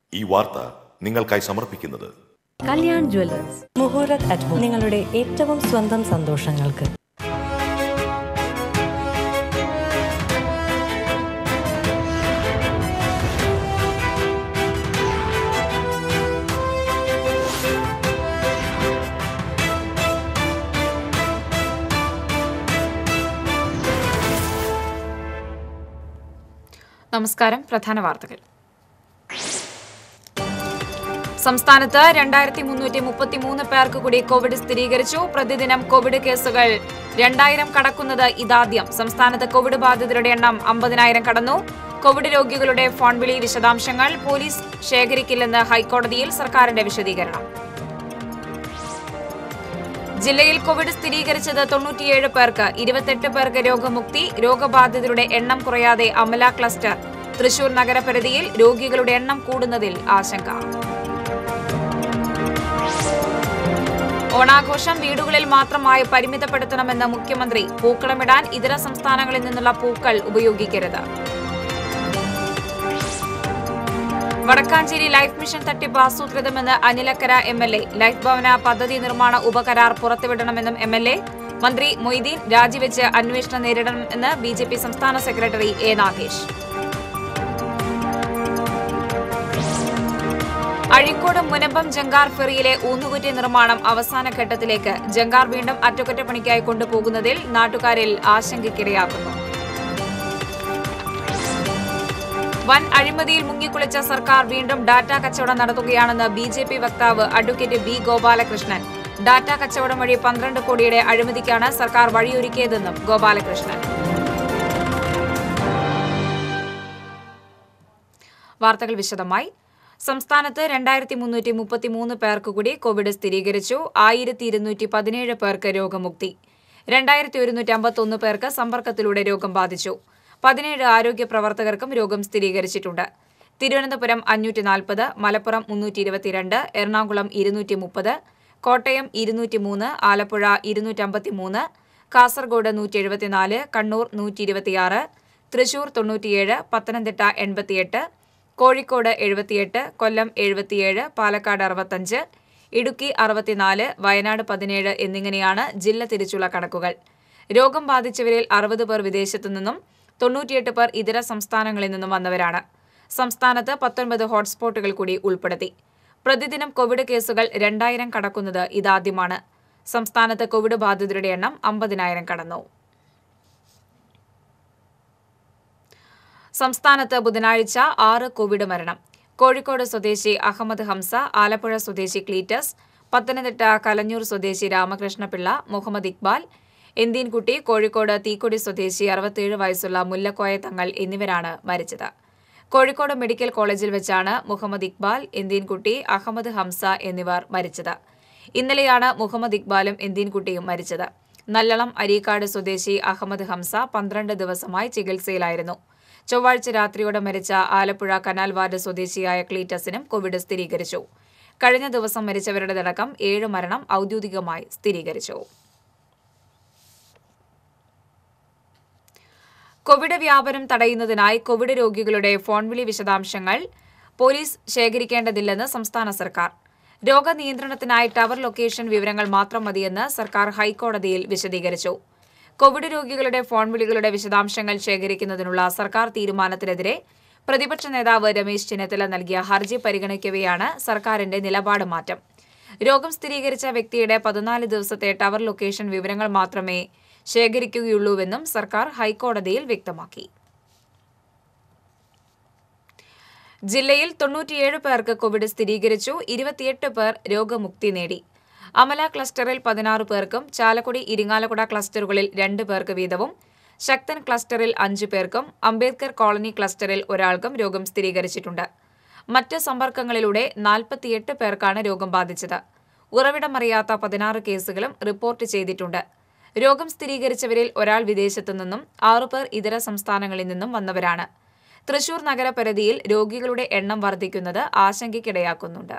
ഈ വാർത്ത നിങ്ങൾക്കായി സമർപ്പിക്കുന്നത് Kalyan jewellers Muhurat at home നിങ്ങളുടെ ഏറ്റവും സ്വന്തം സന്തോഷങ്ങൾക്ക് നമസ്കാരം പ്രധാന വാർത്തകൾ സംസ്ഥാനത്ത് രണ്ടായിരത്തി മുന്നൂറ്റി മുപ്പത്തി മൂന്ന് പേർക്ക് കൂടി കോവിഡ് സ്ഥിരീകരിച്ചു പ്രതിദിനം കോവിഡ് കേസുകൾ രണ്ടായിരം കടക്കുന്നത് ഇതാദ്യം സംസ്ഥാനത്ത് കോവിഡ് ബാധിതരുടെ എണ്ണം അമ്പതിനായിരം കടന്നു കോവിഡ് രോഗികളുടെ ഫോൺ വിളി വിശദാംശങ്ങൾ പോലീസ് ശേഖരിക്കില്ലെന്ന് ഹൈക്കോടതിയിൽ സർക്കാരിന്റെ വിശദീകരണം ജില്ലയിൽ കോവിഡ് സ്ഥിരീകരിച്ചത് തൊണ്ണൂറ്റിയേഴ് പേർക്ക് ഇരുപത്തെട്ട് പേർക്ക് രോഗമുക്തി രോഗബാധിതരുടെ എണ്ണം കുറയാതെ അമല ക്ലസ്റ്റർ തൃശൂർ നഗരപരിധിയിൽ രോഗികളുടെ എണ്ണം കൂടുന്നതിൽ ആശങ്ക ഓണാഘോഷം വീടുകളിൽ മാത്രമായി പരിമിതപ്പെടുത്തണമെന്ന് മുഖ്യമന്ത്രി പൂക്കളമിടാൻ ഇതര സംസ്ഥാനങ്ങളിൽ നിന്നുള്ള പൂക്കൾ ഉപയോഗിക്കരുത് വടക്കാഞ്ചേരി ലൈഫ് മിഷൻ തട്ടിപ്പ് ആസൂത്രിതമെന്ന് Anilakkara M L A life ഭവന പദ്ധതി നിർമ്മാണ ഉപകരാർ പുറത്തുവിടണമെന്നും എം എൽ എ മന്ത്രി മൊയ്തീൻ രാജിവെച്ച് അന്വേഷണം നേരിടണമെന്ന് ബി ജെ പി സംസ്ഥാന സെക്രട്ടറി എ നാഗേഷ് അഴീക്കോട് മുനമ്പം ജങ്കാർ ഫെറിയിലെ ഊന്നുകുറ്റി നിർമ്മാണം അവസാന ഘട്ടത്തിലേക്ക് ജങ്കാർ വീണ്ടും അറ്റകുറ്റപ്പണിക്കായി കൊണ്ടുപോകുന്നതിൽ നാട്ടുകാരിൽ ആശങ്കയ്ക്കിടയാക്കുന്നു വൻ അഴിമതിയിൽ മുങ്ങിക്കുളിച്ച സർക്കാർ വീണ്ടും ഡാറ്റ കച്ചവടം നടത്തുകയാണെന്ന് ബി ജെ പി വക്താവ് അഡ്വക്കേറ്റ് ബി ഗോപാലകൃഷ്ണൻ ഡാറ്റ കച്ചവടം വഴി പന്ത്രണ്ട് കോടിയുടെ അഴിമതിക്കാണ് സർക്കാർ വഴിയൊരുക്കിയതെന്നും ഗോപാലകൃഷ്ണൻ വാർത്തകൾ വിശദമായി സംസ്ഥാനത്ത് രണ്ടായിരത്തി മുന്നൂറ്റി മുപ്പത്തിമൂന്ന് പേർക്ക് കൂടി കോവിഡ് സ്ഥിരീകരിച്ചു ആയിരത്തി ഇരുന്നൂറ്റി പതിനേഴ് പേർക്ക് രോഗമുക്തി രണ്ടായിരത്തി ഒരുന്നൂറ്റി അമ്പത്തൊന്ന് പേർക്ക് സമ്പർക്കത്തിലൂടെ രോഗം ബാധിച്ചു പതിനേഴ് ആരോഗ്യ പ്രവർത്തകർക്കും രോഗം സ്ഥിരീകരിച്ചിട്ടുണ്ട് തിരുവനന്തപുരം അഞ്ഞൂറ്റി നാൽപ്പത് മലപ്പുറം മുന്നൂറ്റി ഇരുപത്തിരണ്ട് എറണാകുളം ഇരുന്നൂറ്റി മുപ്പത് കോട്ടയം ഇരുന്നൂറ്റി മൂന്ന് ആലപ്പുഴ ഇരുന്നൂറ്റമ്പത്തി മൂന്ന് കാസർഗോഡ് നൂറ്റി എഴുപത്തിനാല് കണ്ണൂർ നൂറ്റി ഇരുപത്തിയാറ് തൃശൂർ തൊണ്ണൂറ്റിയേഴ് പത്തനംതിട്ട എൺപത്തിയെട്ട് കോഴിക്കോട് എഴുപത്തിയെട്ട് കൊല്ലം എഴുപത്തിയേഴ് പാലക്കാട് അറുപത്തഞ്ച് ഇടുക്കി അറുപത്തിനാല് വയനാട് പതിനേഴ് എന്നിങ്ങനെയാണ് ജില്ല തിരിച്ചുള്ള കണക്കുകൾ രോഗം ബാധിച്ചവരിൽ അറുപത് പേർ വിദേശത്തു നിന്നും തൊണ്ണൂറ്റിയെട്ട് പേർ ഇതര സംസ്ഥാനങ്ങളിൽ നിന്നും വന്നവരാണ് സംസ്ഥാനത്ത് പത്തൊൻപത് ഹോട്ട്സ്പോട്ടുകൾ കൂടി ഉൾപ്പെടുത്തി പ്രതിദിനം കോവിഡ് കേസുകൾ രണ്ടായിരം കടക്കുന്നത് ഇതാദ്യമാണ് സംസ്ഥാനത്ത് കോവിഡ് ബാധിതരുടെ എണ്ണം അമ്പതിനായിരം കടന്നു സംസ്ഥാനത്ത് ബുധനാഴ്ച ആറ് കോവിഡ് മരണം കോഴിക്കോട് സ്വദേശി അഹമ്മദ് ഹംസ ആലപ്പുഴ സ്വദേശി ക്ലീറ്റസ് പത്തനംതിട്ട കലഞ്ഞൂർ സ്വദേശി രാമകൃഷ്ണപിള്ള മുഹമ്മദ് ഇക്ബാൽ എന്തിൻകുട്ടി കോഴിക്കോട് തീക്കൊടി സ്വദേശി അറുപത്തിയേഴ് വയസ്സുള്ള മുല്ലക്കോയ തങ്ങൾ എന്നിവരാണ് മരിച്ചത് കോഴിക്കോട് മെഡിക്കൽ കോളേജിൽ വെച്ചാണ് മുഹമ്മദ് ഇക്ബാൽ എന്തിൻകുട്ടി അഹമ്മദ് ഹംസ എന്നിവർ മരിച്ചത് ഇന്നലെയാണ് മുഹമ്മദ് ഇക്ബാലും എന്തിൻകുട്ടിയും മരിച്ചത് നല്ലളം അരീക്കാട് സ്വദേശി അഹമ്മദ് ഹംസ പന്ത്രണ്ട് ദിവസമായി ചികിത്സയിലായിരുന്നു ചൊവ്വാഴ്ച രാത്രിയോടെ മരിച്ച ആലപ്പുഴ കനാൽ വാർഡ് സ്വദേശിയായ ക്ലീറ്റസിനും കോവിഡ് സ്ഥിരീകരിച്ചു കഴിഞ്ഞ ദിവസം മരിച്ചവരുടേതടക്കം ഏഴ് മരണം ഔദ്യോഗികമായി സ്ഥിരീകരിച്ചു കോവിഡ് വ്യാപനം തടയുന്നതിനായി കോവിഡ് രോഗികളുടെ ഫോൺ വിളി വിശദാംശങ്ങൾ പോലീസ് ശേഖരിക്കേണ്ടതില്ലെന്ന് സംസ്ഥാന സർക്കാർ രോഗനിയന്ത്രണത്തിനായി ടവർ ലൊക്കേഷൻ വിവരങ്ങൾ മാത്രം മതിയെന്ന് സർക്കാർ ഹൈക്കോടതിയിൽ വിശദീകരിച്ചു കോവിഡ് രോഗികളുടെ ഫോൺ വിളികളുടെ വിശദാംശങ്ങൾ ശേഖരിക്കുന്നതിനുള്ള സർക്കാർ തീരുമാനത്തിനെതിരെ പ്രതിപക്ഷ നേതാവ് രമേശ് ചെന്നിത്തല നൽകിയ ഹർജി പരിഗണിക്കവെയാണ് സർക്കാരിന്റെ നിലപാട് മാറ്റം രോഗം സ്ഥിരീകരിച്ച വ്യക്തിയുടെ പതിനാല് ദിവസത്തെ ടവർ ലൊക്കേഷൻ വിവരങ്ങൾ മാത്രമേ ശേഖരിക്കുകയുള്ളൂവെന്നും സർക്കാർ ഹൈക്കോടതിയിൽ വ്യക്തമാക്കി ജില്ലയിൽ തൊണ്ണൂറ്റിയേഴ് പേർക്ക് കോവിഡ് സ്ഥിരീകരിച്ചു ഇരുപത്തിയെട്ട് പേർ രോഗമുക്തി നേടി അമല ക്ലസ്റ്ററിൽ പതിനാറ് പേർക്കും ചാലക്കുടി ഇരിങ്ങാലക്കുട ക്ലസ്റ്ററുകളിൽ രണ്ട് പേർക്ക് വീതവും ശക്തൻ ക്ലസ്റ്ററിൽ അഞ്ചു പേർക്കും അംബേദ്കർ കോളനി ക്ലസ്റ്ററിൽ ഒരാൾക്കും രോഗം സ്ഥിരീകരിച്ചിട്ടുണ്ട് മറ്റ് സമ്പർക്കങ്ങളിലൂടെ നാൽപ്പത്തിയെട്ട് പേർക്കാണ് രോഗം ബാധിച്ചത് ഉറവിടമറിയാത്ത പതിനാറ് കേസുകളും റിപ്പോർട്ട് ചെയ്തിട്ടുണ്ട് രോഗം സ്ഥിരീകരിച്ചവരിൽ ഒരാൾ വിദേശത്തു നിന്നും ആറുപേർ ഇതര സംസ്ഥാനങ്ങളിൽ നിന്നും വന്നവരാണ് തൃശൂർ നഗരപരിധിയിൽ രോഗികളുടെ എണ്ണം വർദ്ധിക്കുന്നത് ആശങ്കയ്ക്കിടയാക്കുന്നുണ്ട്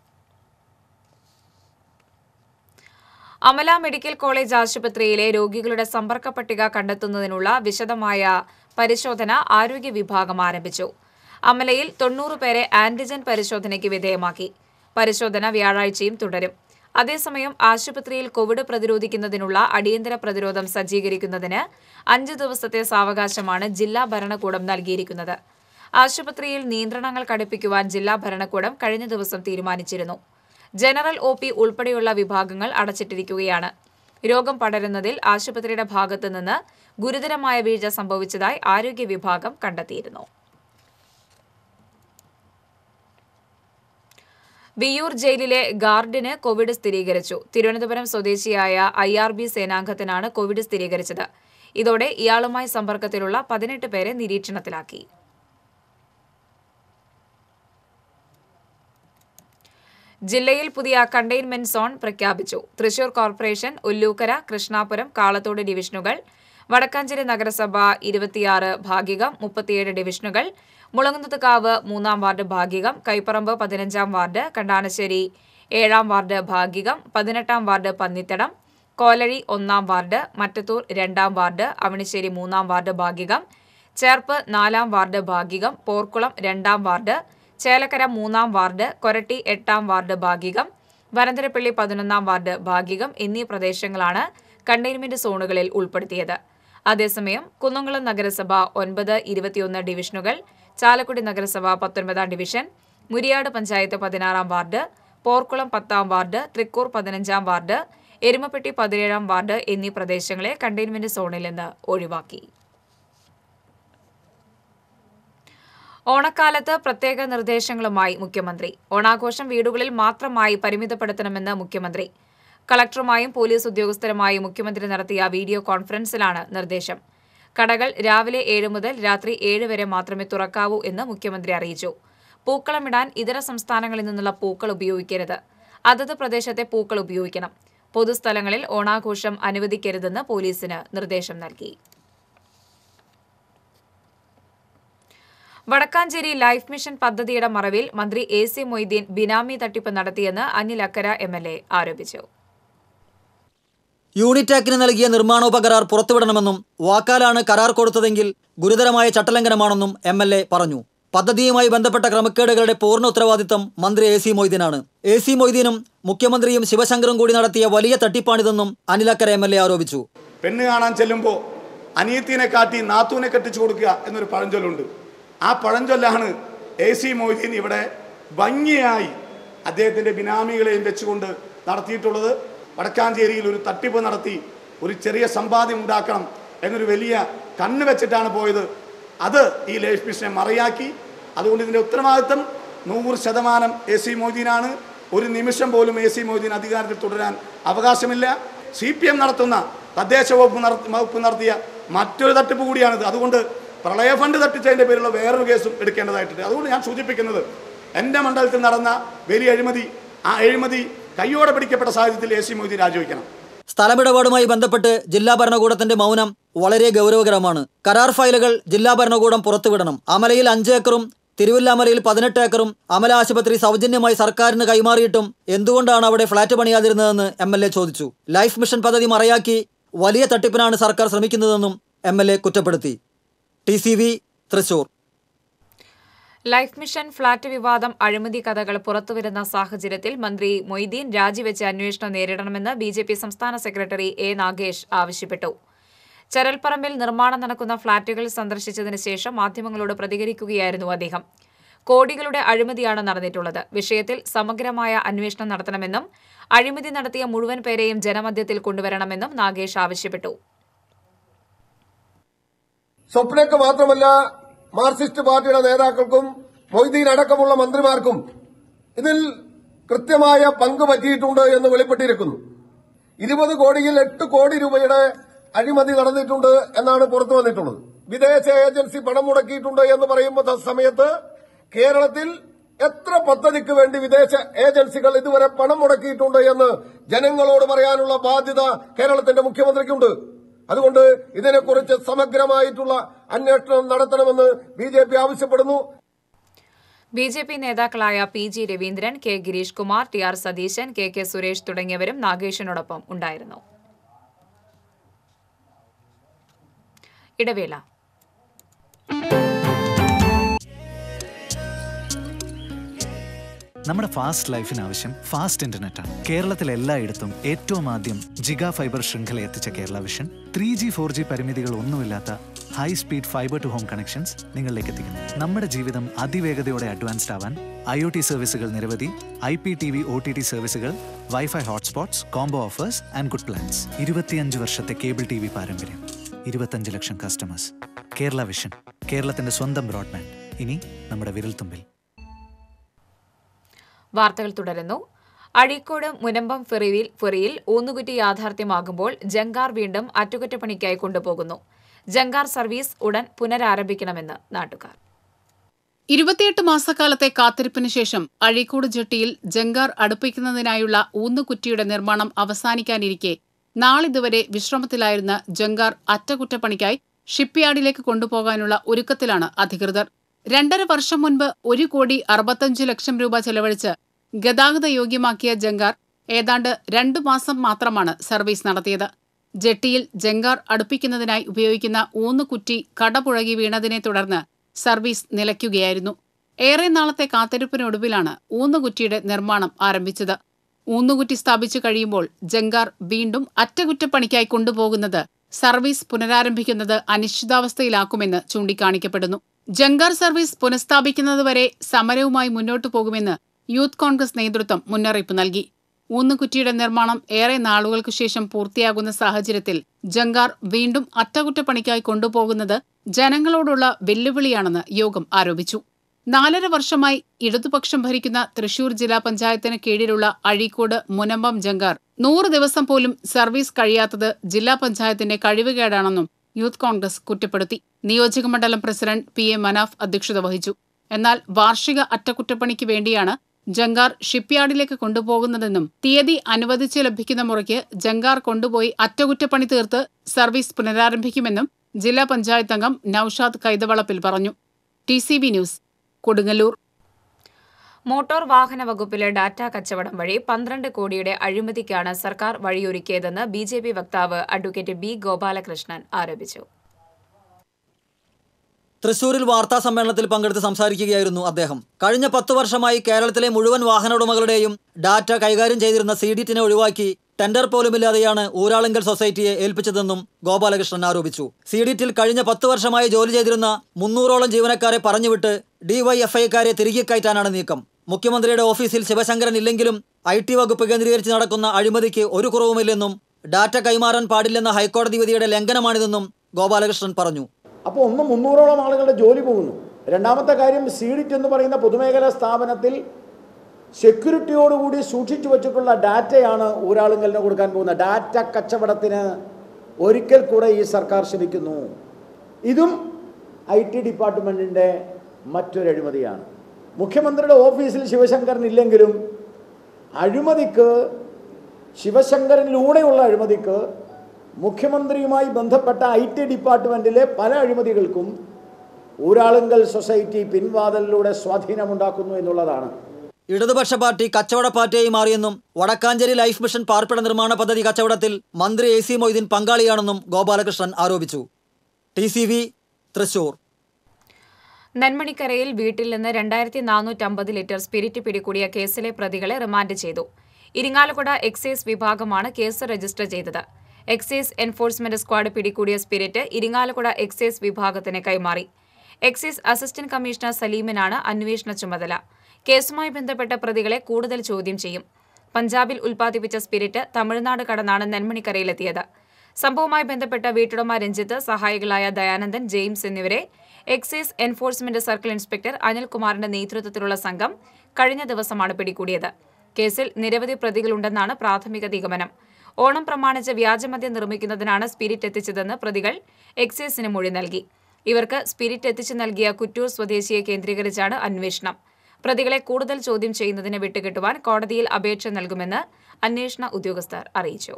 അമല മെഡിക്കൽ കോളേജ് ആശുപത്രിയിലെ രോഗികളുടെ സമ്പർക്ക പട്ടിക കണ്ടെത്തുന്നതിനുള്ള വിശദമായ പരിശോധന ആരോഗ്യ വിഭാഗം ആരംഭിച്ചു അമലയിൽ തൊണ്ണൂറ് പേരെ ആന്റിജൻ പരിശോധനയ്ക്ക് വിധേയമാക്കി പരിശോധന വ്യാഴാഴ്ചയും തുടരും അതേസമയം ആശുപത്രിയിൽ കോവിഡ് പ്രതിരോധിക്കുന്നതിനുള്ള അടിയന്തര പ്രതിരോധം സജ്ജീകരിക്കുന്നതിന് അഞ്ച് ദിവസത്തെ സാവകാശമാണ് ജില്ലാ ഭരണകൂടം നൽകിയിരിക്കുന്നത് ആശുപത്രിയിൽ നിയന്ത്രണങ്ങൾ കടുപ്പിക്കുവാൻ ജില്ലാ ഭരണകൂടം കഴിഞ്ഞ ദിവസം തീരുമാനിച്ചിരുന്നു ജനറൽ ഒ പി ഉൾപ്പെടെയുള്ള വിഭാഗങ്ങൾ അടച്ചിട്ടിരിക്കുകയാണ് രോഗം പടരുന്നതിൽ ആശുപത്രിയുടെ ഭാഗത്തു നിന്ന് ഗുരുതരമായ വീഴ്ച സംഭവിച്ചതായി ആരോഗ്യ വിഭാഗം കണ്ടെത്തിയിരുന്നു വിയൂർ ജയിലിലെ ഗാർഡിന് കോവിഡ് സ്ഥിരീകരിച്ചു തിരുവനന്തപുരം സ്വദേശിയായ ഐ ആർ ബി സേനാംഗത്തിനാണ് കോവിഡ് സ്ഥിരീകരിച്ചത് ഇതോടെ ഇയാളുമായി സമ്പർക്കത്തിലുള്ള പതിനെട്ട് പേരെ നിരീക്ഷണത്തിലാക്കി ജില്ലയിൽ പുതിയ കണ്ടെയ്ൻമെന്റ് സോൺ പ്രഖ്യാപിച്ചു തൃശൂർ കോർപ്പറേഷൻ ഉല്ലൂക്കര കൃഷ്ണാപുരം കാളത്തോട് ഡിവിഷനുകൾ വടക്കാഞ്ചേരി നഗരസഭ ഇരുപത്തിയാറ് ഭാഗികം മുപ്പത്തിയേഴ് ഡിവിഷനുകൾ മുളങ്ങുന്നത്തുകാവ് മൂന്നാം വാർഡ് ഭാഗികം കൈപ്പറമ്പ് പതിനഞ്ചാം വാർഡ് കണ്ടാനശ്ശേരി ഏഴാം വാർഡ് ഭാഗികം പതിനെട്ടാം വാർഡ് പന്നിത്തടം കോലഴി ഒന്നാം വാർഡ് മറ്റത്തൂർ രണ്ടാം വാർഡ് അവണിശ്ശേരി മൂന്നാം വാർഡ് ഭാഗികം ചേർപ്പ് നാലാം വാർഡ് ഭാഗികം പോർക്കുളം രണ്ടാം വാർഡ് ചേലക്കര മൂന്നാം വാർഡ് കൊരട്ടി എട്ടാം വാർഡ് ഭാഗികം വരന്തരപ്പള്ളി പതിനൊന്നാം വാർഡ് ഭാഗികം എന്നീ പ്രദേശങ്ങളാണ് കണ്ടെയ്ൻമെന്റ് സോണുകളിൽ ഉൾപ്പെടുത്തിയത് അതേസമയം കുന്നംകുളം നഗരസഭ ഒൻപത് ഇരുപത്തിയൊന്ന് ഡിവിഷനുകൾ ചാലക്കുടി നഗരസഭ പത്തൊൻപതാം ഡിവിഷൻ മുരിയാട് പഞ്ചായത്ത് പതിനാറാം വാർഡ് പോർക്കുളം പത്താം വാർഡ് തൃക്കൂർ പതിനഞ്ചാം വാർഡ് എരുമപ്പെട്ടി പതിനേഴാം വാർഡ് എന്നീ പ്രദേശങ്ങളെ കണ്ടെയ്ൻമെന്റ് സോണിൽ നിന്ന് ഒഴിവാക്കി ഓണക്കാലത്ത് പ്രത്യേക നിർദ്ദേശങ്ങളുമായി മുഖ്യമന്ത്രി ഓണാഘോഷം വീടുകളിൽ മാത്രമായി പരിമിതപ്പെടുത്തണമെന്ന് മുഖ്യമന്ത്രി കളക്ടറുമായും പോലീസ് ഉദ്യോഗസ്ഥരുമായും മുഖ്യമന്ത്രി നടത്തിയ വീഡിയോ കോൺഫറൻസിലാണ് നിർദ്ദേശം കടകൾ രാവിലെ ഏഴ് മുതൽ രാത്രി ഏഴ് വരെ മാത്രമേ തുറക്കാവൂ എന്ന് മുഖ്യമന്ത്രി അറിയിച്ചു പൂക്കളമിടാൻ ഇതര സംസ്ഥാനങ്ങളിൽ നിന്നുള്ള പൂക്കൾ ഉപയോഗിക്കരുത് അതത് പ്രദേശത്തെ പൂക്കൾ ഉപയോഗിക്കണം പൊതുസ്ഥലങ്ങളിൽ ഓണാഘോഷം അനുവദിക്കരുതെന്ന് പോലീസിന് നിർദ്ദേശം നൽകി വടക്കാഞ്ചേരി ലൈഫ് മിഷൻ പദ്ധതിയുടെ മറവിൽ മന്ത്രി എ സി മൊയ്തീൻ ബിനാമി തട്ടിപ്പ് നടത്തിയെന്ന് Anil Akkara M L A ആരോപിച്ചു യൂണിടാക്കിന് നൽകിയ നിർമ്മാണോപകരാർ പുറത്തുവിടണമെന്നും വാക്കാലാണ് കരാർ കൊടുത്തതെങ്കിൽ ഗുരുതരമായ ചട്ടലംഘനമാണെന്നും എം എൽ എ പറഞ്ഞു പദ്ധതിയുമായി ബന്ധപ്പെട്ട ക്രമക്കേടുകളുടെ പൂർണ്ണ ഉത്തരവാദിത്തം മന്ത്രി എ സി മൊയ്തീനാണ് എ സി മൊയ്തീനും മുഖ്യമന്ത്രിയും ശിവശങ്കറും കൂടി നടത്തിയ വലിയ തട്ടിപ്പാണിതെന്നും അനിലക്കര എം എൽ എ ആരോപിച്ചു പെണ്ണ് കാണാൻ ചെല്ലുമ്പോൾ അനിയത്തിനെ കാട്ടി നാത്തൂനെ കെട്ടിച്ചു കൊടുക്കുക എന്നൊരു പഴഞ്ചൊല്ലുണ്ട് ആ പഴഞ്ചൊല്ലാണ് എ സി മൊയ്തീൻ ഇവിടെ ഭംഗിയായി അദ്ദേഹത്തിൻ്റെ ബിനാമികളെയും വെച്ചുകൊണ്ട് നടത്തിയിട്ടുള്ളത് വടക്കാഞ്ചേരിയിൽ ഒരു തട്ടിപ്പ് നടത്തി ഒരു ചെറിയ സമ്പാദ്യം ഉണ്ടാക്കണം എന്നൊരു വലിയ കണ്ണ് വെച്ചിട്ടാണ് പോയത് അത് ഈ ലൈഫ് മിഷനെ മറയാക്കി അതുകൊണ്ട് ഇതിൻ്റെ ഉത്തരവാദിത്തം നൂറ് ശതമാനം എ സി മൊയ്തീനാണ് ഒരു നിമിഷം പോലും എ സി മൊയ്തീൻ അധികാരത്തിൽ തുടരാൻ അവകാശമില്ല സി പി എം നടത്തുന്ന തദ്ദേശ വകുപ്പ് നട- വകുപ്പ് നടത്തിയ മറ്റൊരു തട്ടിപ്പ് കൂടിയാണിത് അതുകൊണ്ട് പ്രളയ ഫണ്ട് തട്ടിച്ചതിൻ്റെ പേരിലുള്ള വേറൊരു കേസും എടുക്കേണ്ടതായിട്ടുണ്ട് അതുകൊണ്ട് ഞാൻ സൂചിപ്പിക്കുന്നത് എൻ്റെ മണ്ഡലത്തിൽ നടന്ന വലിയ അഴിമതി ആ അഴിമതി കയ്യോടെ പിടിക്കപ്പെട്ട സാഹചര്യത്തിൽ എ സി മൊയ്തീൻ രാജിവെക്കണം സ്ഥലമിടപാടുമായി ബന്ധപ്പെട്ട് ജില്ലാ ഭരണകൂടത്തിന്റെ മൗനം വളരെ ഗൗരവകരമാണ് കരാർ ഫയലുകൾ ജില്ലാ ഭരണകൂടം പുറത്തുവിടണം അമലയിൽ അഞ്ച് ഏക്കറും തിരുവല്ലാമലയിൽ പതിനെട്ട് ഏക്കറും അമല ആശുപത്രി സൗജന്യമായി സർക്കാരിന് കൈമാറിയിട്ടും എന്തുകൊണ്ടാണ് അവിടെ ഫ്ളാറ്റ് പണിയാതിരുന്നതെന്ന് എം എൽ എ ചോദിച്ചു ലൈഫ് മിഷൻ പദ്ധതി മറയാക്കി വലിയ തട്ടിപ്പിനാണ് സർക്കാർ ശ്രമിക്കുന്നതെന്നും എം എൽ എ കുറ്റപ്പെടുത്തി T C V Thrissur life mission flat വിവാദം അഴിമതി കഥകൾ പുറത്തുവരുന്ന സാഹചര്യത്തിൽ മന്ത്രി മൊയ്തീൻ രാജിവെച്ച് അന്വേഷണം നേരിടണമെന്ന് ബി ജെ പി സംസ്ഥാന സെക്രട്ടറി എ നാഗേഷ് ആവശ്യപ്പെട്ടു ചരൽപ്പറമ്പിൽ നിർമ്മാണം നടക്കുന്ന ഫ്ളാറ്റുകൾ സന്ദർശിച്ചതിന് ശേഷം മാധ്യമങ്ങളോട് പ്രതികരിക്കുകയായിരുന്നു അദ്ദേഹം കോടികളുടെ അഴിമതിയാണ് നടന്നിട്ടുള്ളത് വിഷയത്തിൽ സമഗ്രമായ അന്വേഷണം നടത്തണമെന്നും അഴിമതി നടത്തിയ മുഴുവൻ പേരെയും ജനമധ്യത്തിൽ കൊണ്ടുവരണമെന്നും നാഗേഷ് ആവശ്യപ്പെട്ടു സ്വപ്നയ്ക്ക് മാത്രമല്ല മാർക്സിസ്റ്റ് പാർട്ടിയുടെ നേതാക്കൾക്കും മൊയ്തീൻ അടക്കമുള്ള മന്ത്രിമാർക്കും ഇതിൽ കൃത്യമായ പങ്ക് പറ്റിയിട്ടുണ്ട് എന്ന് വെളിപ്പെട്ടിരിക്കുന്നു ഇരുപത് കോടിയിൽ എട്ട് കോടി രൂപയുടെ അഴിമതി നടന്നിട്ടുണ്ട് എന്നാണ് പുറത്തു വന്നിട്ടുള്ളത് വിദേശ ഏജൻസി പണം മുടക്കിയിട്ടുണ്ട് എന്ന് പറയുമ്പോൾ സമയത്ത് കേരളത്തിൽ എത്ര പദ്ധതിക്ക് വേണ്ടി വിദേശ ഏജൻസികൾ ഇതുവരെ പണം മുടക്കിയിട്ടുണ്ട് എന്ന് ജനങ്ങളോട് പറയാനുള്ള ബാധ്യത കേരളത്തിന്റെ മുഖ്യമന്ത്രിക്കുണ്ട് അതുകൊണ്ട് ഇതിനെക്കുറിച്ച് സമഗ്രമായിട്ടുള്ള അന്വേഷണം നടത്തണമെന്ന് ബി ജെ പി ആവശ്യപ്പെടുന്നു ബി ജെ പി നേതാക്കളായ P G Raveendran K Girish Kumar T R Satheesan K K Suresh തുടങ്ങിയവരും നാഗേഷിനോടൊപ്പം ഉണ്ടായിരുന്നു ഇടവേള നമ്മുടെ ഫാസ്റ്റ് ലൈഫിന് ആവശ്യം ഫാസ്റ്റ് ഇന്റർനെറ്റ് ആണ് കേരളത്തിൽ എല്ലായിടത്തും ഏറ്റവും ആദ്യം ജിഗാ ഫൈബർ ശൃംഖല എത്തിച്ച Kerala vision three G four G പരിമിതികൾ ഒന്നുമില്ലാത്ത high speed fiber to home connections നിങ്ങളിലേക്ക് എത്തിക്കുന്നു നമ്മുടെ ജീവിതം അതിവേഗതയോടെ അഡ്വാൻസ്ഡ് ആവാൻ ഐ ഒ ടി സർവീസുകൾ നിരവധി I P T V O T T സർവീസുകൾ wifi hotspots combo offers and good plans ഇരുപത്തിയഞ്ച് വർഷത്തെ കേബിൾ ടി വി പാരമ്പര്യം ഇരുപത്തഞ്ച് ലക്ഷം കസ്റ്റമേഴ്സ് കേരള വിഷൻ കേരളത്തിന്റെ സ്വന്തം ബ്രോഡ്ബാൻഡ് ഇനി നമ്മുടെ വിരൽത്തുമ്പിൽ വാർത്തകൾ തുടരുന്നു അഴീക്കോട് മുനമ്പം ഫെറിയിൽ ഫെറിയിൽ ഊന്നുകുറ്റി യാഥാർത്ഥ്യമാകുമ്പോൾ ജങ്കാർ വീണ്ടും അറ്റകുറ്റപ്പണിക്കായി കൊണ്ടുപോകുന്നു ജങ്കാർ സർവീസ് ഉടൻ പുനരാരംഭിക്കണമെന്ന് നാട്ടുകാർ ഇരുപത്തിയെട്ട് മാസക്കാലത്തെ കാത്തിരിപ്പിന് ശേഷം അഴീക്കോട് ജെട്ടിയിൽ ജങ്കാർ അടുപ്പിക്കുന്നതിനായുള്ള ഊന്നുകുറ്റിയുടെ നിർമ്മാണം അവസാനിക്കാനിരിക്കെ നാളിതുവരെ വിശ്രമത്തിലായിരുന്ന ജങ്കാർ അറ്റകുറ്റപ്പണിക്കായി ഷിപ്പ്യാർഡിലേക്ക് കൊണ്ടുപോകാനുള്ള ഒരുക്കത്തിലാണ് അധികൃതർ രണ്ടര വർഷം മുൻപ് ഒരു കോടി അറുപത്തഞ്ച് ലക്ഷം രൂപ ചെലവഴിച്ച് ഗതാഗത യോഗ്യമാക്കിയ ജങ്കാർ ഏതാണ്ട് രണ്ടു മാസം മാത്രമാണ് സർവീസ് നടത്തിയത് ജെട്ടിയിൽ ജങ്കാർ അടുപ്പിക്കുന്നതിനായി ഉപയോഗിക്കുന്ന ഊന്നുകുറ്റി കടപുഴകി വീണതിനെ തുടർന്ന് സർവീസ് നിലയ്ക്കുകയായിരുന്നു ഏറെ നാളത്തെ കാത്തിരിപ്പിനൊടുവിലാണ് ഊന്നുകുറ്റിയുടെ നിർമ്മാണം ആരംഭിച്ചത് ഊന്നുകുറ്റി സ്ഥാപിച്ചു കഴിയുമ്പോൾ ജങ്കാർ വീണ്ടും അറ്റകുറ്റപ്പണിക്കായി കൊണ്ടുപോകുന്നത് സർവീസ് പുനരാരംഭിക്കുന്നത് അനിശ്ചിതാവസ്ഥയിലാക്കുമെന്ന് ചൂണ്ടിക്കാണിക്കപ്പെടുന്നു ജങ്കാർ സർവീസ് പുനഃസ്ഥാപിക്കുന്നതുവരെ സമരവുമായി മുന്നോട്ടു പോകുമെന്ന് യൂത്ത് കോൺഗ്രസ് നേതൃത്വം മുന്നറിയിപ്പ് നൽകി ഊന്നുകുറ്റിയുടെ നിർമ്മാണം ഏറെ നാളുകൾക്കു ശേഷം പൂർത്തിയാകുന്ന സാഹചര്യത്തിൽ ജങ്കാർ വീണ്ടും അറ്റകുറ്റപ്പണിക്കായി കൊണ്ടുപോകുന്നത് ജനങ്ങളോടുള്ള വെല്ലുവിളിയാണെന്ന് യോഗം ആരോപിച്ചു നാലര വർഷമായി ഇടതുപക്ഷം ഭരിക്കുന്ന തൃശൂർ ജില്ലാ പഞ്ചായത്തിന് കീഴിലുള്ള അഴീക്കോട് മുനമ്പം ജങ്കാർ നൂറ് ദിവസം പോലും സർവീസ് കഴിയാത്തത് ജില്ലാ പഞ്ചായത്തിന്റെ കഴിവുകേടാണെന്നും യൂത്ത് കോൺഗ്രസ് കുറ്റപ്പെടുത്തി നിയോജകമണ്ഡലം പ്രസിഡന്റ് പി എ മനാഫ് അധ്യക്ഷത വഹിച്ചു എന്നാൽ വാർഷിക അറ്റകുറ്റപ്പണിക്ക് വേണ്ടിയാണ് ജങ്കാർ ഷിപ്പ്യാർഡിലേക്ക് കൊണ്ടുപോകുന്നതെന്നും തീയതി അനുവദിച്ച് ലഭിക്കുന്ന മുറയ്ക്ക് ജങ്കാർ കൊണ്ടുപോയി അറ്റകുറ്റപ്പണി തീർത്ത് സർവീസ് പുനരാരംഭിക്കുമെന്നും ജില്ലാ പഞ്ചായത്ത് അംഗം നൌഷാദ് കൈതവളപ്പിൽ പറഞ്ഞു T C V news Kodungallur motor വാഹന വകുപ്പിലെ ഡാറ്റ കച്ചവടം വഴി പന്ത്രണ്ട് കോടിയുടെ അഴിമതിക്കാണ് സർക്കാർ വഴിയൊരുക്കിയതെന്ന് ബി ജെ പി വക്താവ് അഡ്വക്കേറ്റ് ബി ഗോപാലകൃഷ്ണൻ ആരോപിച്ചു തൃശൂരിൽ വാർത്താ സമ്മേളനത്തിൽ പങ്കെടുത്ത് സംസാരിക്കുകയായിരുന്നു അദ്ദേഹം കഴിഞ്ഞ പത്ത് വർഷമായി കേരളത്തിലെ മുഴുവൻ വാഹന ഉടമകളുടെയും ഡാറ്റ കൈകാര്യം ചെയ്തിരുന്ന സീഡിറ്റിനെ ഒഴിവാക്കി ടെൻഡർ പോലുമില്ലാതെയാണ് ഊരാളുങ്കൽ സൊസൈറ്റിയെ ഏൽപ്പിച്ചതെന്നും ഗോപാലകൃഷ്ണൻ ആരോപിച്ചു സീഡിറ്റിൽ കഴിഞ്ഞ പത്ത് വർഷമായി ജോലി ചെയ്തിരുന്ന മുന്നൂറോളം ജീവനക്കാരെ പറഞ്ഞുവിട്ട് ഡിവൈഎഫ്ഐക്കാരെ തിരികെ കയറ്റാനാണ് നീക്കം മുഖ്യമന്ത്രിയുടെ ഓഫീസിൽ ശിവശങ്കരൻ ഇല്ലെങ്കിലും ഐ ടി വകുപ്പ് കേന്ദ്രീകരിച്ച് നടക്കുന്ന അഴിമതിക്ക് ഒരു കുറവുമില്ലെന്നും ഡാറ്റ കൈമാറാൻ പാടില്ലെന്ന ഹൈക്കോടതി വിധിയുടെ ലംഘനമാണിതെന്നും ഗോപാലകൃഷ്ണൻ പറഞ്ഞു അപ്പോൾ ഒന്ന് മുന്നൂറോളം ആളുകളുടെ ജോലി പോകുന്നു രണ്ടാമത്തെ കാര്യം സീഡിറ്റ് എന്ന് പറയുന്ന പൊതുമേഖലാ സ്ഥാപനത്തിൽ സെക്യൂരിറ്റിയോടുകൂടി സൂക്ഷിച്ചു വച്ചിട്ടുള്ള ഡാറ്റയാണ് ഊരാളുങ്കലിന് കൊടുക്കാൻ പോകുന്നത് ഡാറ്റ കച്ചവടത്തിന് ഒരിക്കൽ കൂടെ ഈ സർക്കാർ ശ്രമിക്കുന്നു ഇതും ഐ ടി ഡിപ്പാർട്ട്മെൻറ്റിൻ്റെ മറ്റൊരു അഴിമതിയാണ് മുഖ്യമന്ത്രിയുടെ ഓഫീസിൽ ശിവശങ്കരൻ ഇല്ലെങ്കിലും അഴിമതിക്ക് ശിവശങ്കരനിലൂടെയുള്ള അഴിമതിക്ക് മുഖ്യമന്ത്രിയുമായി ബന്ധപ്പെട്ട ഐ ടി ഡിപ്പാർട്ട്മെൻറ്റിലെ പല അഴിമതികൾക്കും ഊരാളുങ്കൽ സൊസൈറ്റി പിൻവാതിലിലൂടെ സ്വാധീനമുണ്ടാക്കുന്നു എന്നുള്ളതാണ് ഇടതുപക്ഷ പാർട്ടി കച്ചവട പാർട്ടിയായി മാറിയെന്നും വടക്കാഞ്ചേരി ലൈഫ് മിഷൻ പാർപ്പിട നിർമ്മാണ പദ്ധതി കച്ചവടത്തിൽ മന്ത്രി എ സി മൊയ്തീൻ പങ്കാളിയാണെന്നും ഗോപാലകൃഷ്ണൻ ആരോപിച്ചു ടി സി വി തൃശൂർ നെന്മണിക്കരയിൽ വീട്ടിൽ നിന്ന് രണ്ടായിരത്തി നാനൂറ്റമ്പത് ലിറ്റർ സ്പിരിറ്റ് പിടികൂടിയ കേസിലെ പ്രതികളെ റിമാൻഡ് ചെയ്തു ഇരിങ്ങാലക്കുട എക്സൈസ് വിഭാഗമാണ് കേസ് രജിസ്റ്റർ ചെയ്തത് എക്സൈസ് എൻഫോഴ്സ്മെന്റ് സ്ക്വാഡ് പിടികൂടിയ സ്പിരിറ്റ് ഇരിങ്ങാലക്കുട എക്സൈസ് വിഭാഗത്തിന് കൈമാറി എക്സൈസ് അസിസ്റ്റന്റ് കമ്മീഷണർ സലീമിനാണ് അന്വേഷണ ചുമതല കേസുമായി ബന്ധപ്പെട്ട പ്രതികളെ കൂടുതൽ ചോദ്യം ചെയ്യും പഞ്ചാബിൽ ഉൽപ്പാദിപ്പിച്ച സ്പിരിറ്റ് തമിഴ്നാട് കടന്നാണ് നെന്മണിക്കരയിലെത്തിയത് സംഭവവുമായി ബന്ധപ്പെട്ട വീട്ടുടമ രഞ്ജിത്ത് സഹായികളായ ദയാനന്ദൻ ജെയിംസ് എന്നിവരെ എക്സൈസ് എൻഫോഴ്സ്മെന്റ് സർക്കിൾ ഇൻസ്പെക്ടർ അനിൽകുമാറിന്റെ നേതൃത്വത്തിലുള്ള സംഘം കഴിഞ്ഞ ദിവസമാണ് പിടികൂടിയത് കേസിൽ നിരവധി പ്രതികളുണ്ടെന്നാണ് പ്രാഥമിക നിഗമനം ഓണം പ്രമാണിച്ച് വ്യാജമദ്യം നിർമ്മിക്കുന്നതിനാണ് സ്പിരിറ്റ് എത്തിച്ചതെന്ന് പ്രതികൾ എക്സൈസിന് മൊഴി നൽകി ഇവർക്ക് സ്പിരിറ്റ് എത്തിച്ചു നൽകിയ കുറ്റൂർ സ്വദേശിയെ കേന്ദ്രീകരിച്ചാണ് അന്വേഷണം പ്രതികളെ കൂടുതൽ ചോദ്യം ചെയ്യുന്നതിന് വിട്ടുകിട്ടുവാൻ കോടതിയിൽ അപേക്ഷ നൽകുമെന്ന് അന്വേഷണ ഉദ്യോഗസ്ഥർ അറിയിച്ചു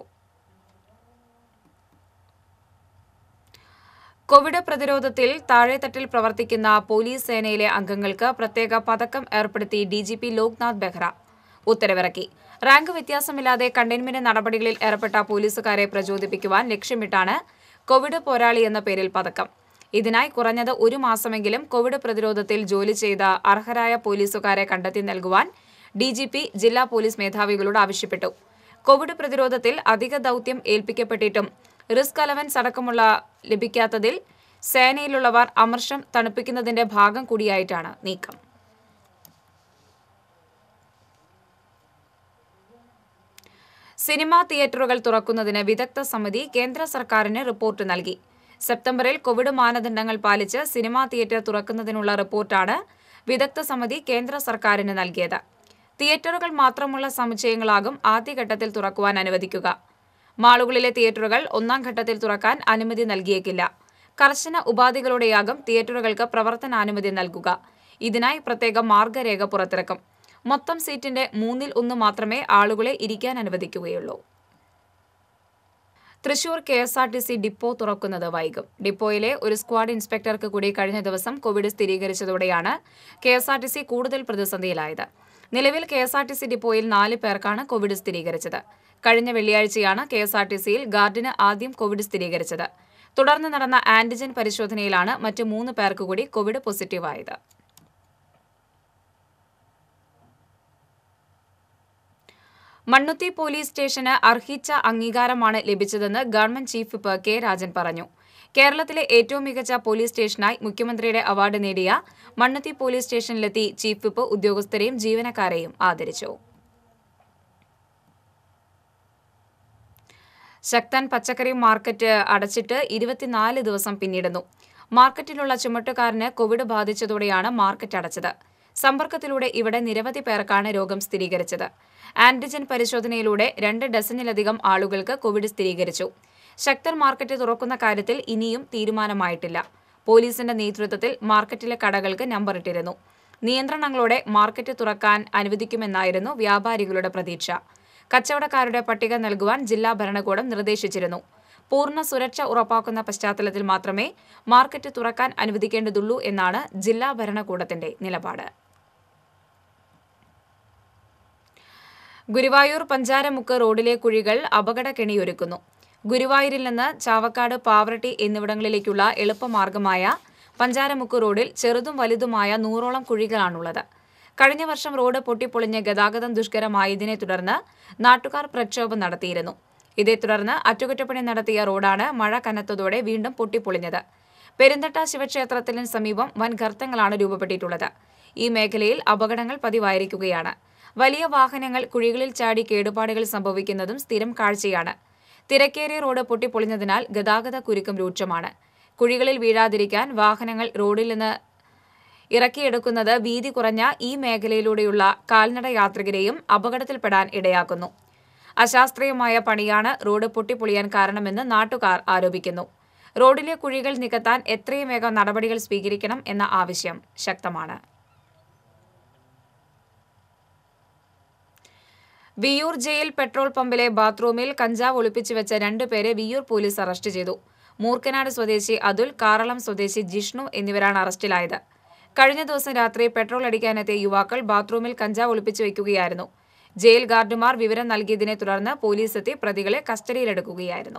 കോവിഡ് പ്രതിരോധത്തിൽ താഴെത്തട്ടിൽ പ്രവർത്തിക്കുന്ന പോലീസ് സേനയിലെ അംഗങ്ങൾക്ക് പ്രത്യേക പതക്കം ഏർപ്പെടുത്തി ഡിജിപി ലോക്നാഥ് ബെഹ്റ ഉത്തരവിറക്കി റാങ്ക് വ്യത്യാസമില്ലാതെ കണ്ടെയ്ൻമെന്റ് നടപടികളിൽ ഏർപ്പെട്ട പോലീസുകാരെ പ്രചോദിപ്പിക്കുവാൻ ലക്ഷ്യമിട്ടാണ് കോവിഡ് പോരാളി എന്ന പേരിൽ പതക്കം ഇതിനായി കുറഞ്ഞത് ഒരു മാസമെങ്കിലും കോവിഡ് പ്രതിരോധത്തിൽ ജോലി ചെയ്ത അർഹരായ പോലീസുകാരെ കണ്ടെത്തി നൽകുവാൻ ഡി ജി പി ജില്ലാ പോലീസ് മേധാവികളോട് ആവശ്യപ്പെട്ടു കോവിഡ് പ്രതിരോധത്തിൽ അധിക ദൗത്യം ഏൽപ്പിക്കപ്പെട്ടിട്ടും റിസ്ക് അലവൻസ് അടക്കമുള്ള ലഭിക്കാത്തതിൽ സേനയിലുള്ളവർ അമർഷം തണുപ്പിക്കുന്നതിന്റെ ഭാഗം കൂടിയായിട്ടാണ് നീക്കം സിനിമാ തിയേറ്ററുകൾ തുറക്കുന്നതിന് വിദഗ്ധ സമിതി കേന്ദ്ര സർക്കാരിന് റിപ്പോർട്ട് നൽകി സെപ്റ്റംബറിൽ കോവിഡ് മാനദണ്ഡങ്ങൾ പാലിച്ച് സിനിമാ തിയേറ്റർ തുറക്കുന്നതിനുള്ള റിപ്പോർട്ടാണ് വിദഗ്ധ സമിതി കേന്ദ്ര സർക്കാരിന് നൽകിയത് തിയേറ്ററുകൾ മാത്രമുള്ള സമുച്ചയങ്ങളാകും ആദ്യഘട്ടത്തിൽ തുറക്കുവാൻ അനുവദിക്കുക മാളുകളിലെ തിയേറ്ററുകൾ ഒന്നാം ഘട്ടത്തിൽ തുറക്കാൻ അനുമതി നൽകിയേക്കില്ല കർശന ഉപാധികളോടെയാകും തിയേറ്ററുകൾക്ക് പ്രവർത്തനാനുമതി നൽകുക ഇതിനായി പ്രത്യേക മാർഗരേഖ പുറത്തിറക്കും മൊത്തം സീറ്റിന്റെ മൂന്നിൽ ഒന്ന് മാത്രമേ ആളുകളെ ഇരിക്കാൻ അനുവദിക്കുകയുള്ളൂ Thrissur K S R T C depot തുറക്കുന്നത് വൈകും ഡിപ്പോയിലെ ഒരു സ്ക്വാഡ് ഇൻസ്പെക്ടർക്ക് കൂടി കഴിഞ്ഞ ദിവസം കോവിഡ് സ്ഥിരീകരിച്ചതോടെയാണ് K S R T C കൂടുതൽ പ്രതിസന്ധിയിലായത് നിലവിൽ K S R T C ഡിപ്പോയിൽ നാല് പേർക്കാണ് കോവിഡ് സ്ഥിരീകരിച്ചത് കഴിഞ്ഞ വെള്ളിയാഴ്ചയാണ് കെ എസ് ആർ ടി സിയിൽ ഗാർഡിന് ആദ്യം കോവിഡ് സ്ഥിരീകരിച്ചത് തുടർന്ന് നടന്ന ആന്റിജൻ പരിശോധനയിലാണ് മറ്റ് മൂന്ന് പേർക്ക് കൂടി കോവിഡ് പോസിറ്റീവായത് മണ്ണുത്തി പോലീസ് സ്റ്റേഷന് അർഹിച്ച അംഗീകാരമാണ് ലഭിച്ചതെന്ന് government chief whip K Rajan പറഞ്ഞു കേരളത്തിലെ ഏറ്റവും മികച്ച പോലീസ് സ്റ്റേഷനായി മുഖ്യമന്ത്രിയുടെ അവാർഡ് നേടിയ മണ്ണുത്തി പോലീസ് സ്റ്റേഷനിലെത്തി ചീഫ് വിപ്പ് ഉദ്യോഗസ്ഥരെയും ജീവനക്കാരെയും ആദരിച്ചു ശക്തൻ പച്ചക്കറി മാർക്കറ്റ് അടച്ചിട്ട് ഇരുപത്തിനാല് ദിവസം പിന്നിടുന്നു മാർക്കറ്റിലുള്ള ചുമട്ടുകാരന് കോവിഡ് ബാധിച്ചതോടെയാണ് മാർക്കറ്റ് അടച്ചത് സമ്പർക്കത്തിലൂടെ ഇവിടെ നിരവധി പേർക്കാണ് രോഗം സ്ഥിരീകരിച്ചത് ആന്റിജൻ പരിശോധനയിലൂടെ രണ്ട് ഡസനിലധികം ആളുകൾക്ക് കോവിഡ് സ്ഥിരീകരിച്ചു ശക്തർ മാർക്കറ്റ് തുറക്കുന്ന കാര്യത്തിൽ ഇനിയും തീരുമാനമായിട്ടില്ല പോലീസിന്റെ നേതൃത്വത്തിൽ മാർക്കറ്റിലെ കടകൾക്ക് നമ്പറിട്ടിരുന്നു നിയന്ത്രണങ്ങളോടെ മാർക്കറ്റ് തുറക്കാൻ അനുവദിക്കുമെന്നായിരുന്നു വ്യാപാരികളുടെ പ്രതീക്ഷ കച്ചവടക്കാരുടെ പട്ടിക നൽകുവാൻ ജില്ലാ ഭരണകൂടം നിർദ്ദേശിച്ചിരുന്നു പൂർണ്ണ സുരക്ഷ ഉറപ്പാക്കുന്ന പശ്ചാത്തലത്തിൽ മാത്രമേ മാർക്കറ്റ് തുറക്കാൻ അനുവദിക്കേണ്ടതുള്ളൂ എന്നാണ് ജില്ലാ ഭരണകൂടത്തിന്റെ നിലപാട് ഗുരുവായൂർ പഞ്ചാരമുക്ക് റോഡിലെ കുഴികൾ അപകടക്കെണിയൊരുക്കുന്നു ഗുരുവായൂരിൽ നിന്ന് ചാവക്കാട് പാവറട്ടി എന്നിവിടങ്ങളിലേക്കുള്ള എളുപ്പമാർഗമായ പഞ്ചാരമുക്ക് റോഡിൽ ചെറുതും വലുതുമായ നൂറോളം കുഴികളാണുള്ളത് കഴിഞ്ഞ വർഷം റോഡ് പൊട്ടിപ്പൊളിഞ്ഞ് ഗതാഗതം ദുഷ്കരമായതിനെ തുടർന്ന് നാട്ടുകാർ പ്രക്ഷോഭം നടത്തിയിരുന്നു ഇതേ തുടർന്ന് അറ്റകുറ്റപ്പണി നടത്തിയ റോഡാണ് മഴ കനത്തതോടെ വീണ്ടും പൊട്ടിപ്പൊളിഞ്ഞത് പെരുന്തട്ട ശിവക്ഷേത്രത്തിന് സമീപം വൻ ഗർത്തങ്ങളാണ് രൂപപ്പെട്ടിട്ടുള്ളത് ഈ മേഖലയിൽ അപകടങ്ങൾ പതിവായിരിക്കുകയാണ് വലിയ വാഹനങ്ങൾ കുഴികളിൽ ചാടി കേടുപാടുകൾ സംഭവിക്കുന്നതും സ്ഥിരം കാഴ്ചയാണ് തിരക്കേറിയ റോഡ് പൊട്ടിപ്പൊളിഞ്ഞതിനാൽ ഗതാഗത കുരുക്കം രൂക്ഷമാണ് കുഴികളിൽ വീഴാതിരിക്കാൻ വാഹനങ്ങൾ റോഡിൽ നിന്ന് ഇറക്കിയെടുക്കുന്നത് വീതി കുറഞ്ഞ ഈ മേഖലയിലൂടെയുള്ള കാൽനട യാത്രികരെയും അപകടത്തിൽപ്പെടാൻ ഇടയാക്കുന്നു അശാസ്ത്രീയമായ പണിയാണ് റോഡ് പൊട്ടിപ്പൊളിയാൻ കാരണമെന്ന് നാട്ടുകാർ ആരോപിക്കുന്നു റോഡിലെ കുഴികൾ നികത്താൻ എത്രയും വേഗം നടപടികൾ സ്വീകരിക്കണം എന്ന ആവശ്യം ശക്തമാണ് വിയൂർ ജയിൽ പെട്രോൾ പമ്പിലെ ബാത്റൂമിൽ കഞ്ചാവ് ഒളിപ്പിച്ചു വെച്ച രണ്ടുപേരെ വിയൂർ പോലീസ് അറസ്റ്റ് ചെയ്തു മൂർക്കനാട് സ്വദേശി അതുൽ കാറളം സ്വദേശി ജിഷ്ണു എന്നിവരാണ് അറസ്റ്റിലായത് കഴിഞ്ഞ ദിവസം രാത്രി പെട്രോൾ അടിക്കാനെത്തിയ യുവാക്കൾ ബാത്റൂമിൽ കഞ്ചാവ് ഒളിപ്പിച്ചു വയ്ക്കുകയായിരുന്നു ജയിൽ ഗാർഡുമാർ വിവരം നൽകിയതിനെ തുടർന്ന് പോലീസ് എത്തി പ്രതികളെ കസ്റ്റഡിയിലെടുക്കുകയായിരുന്നു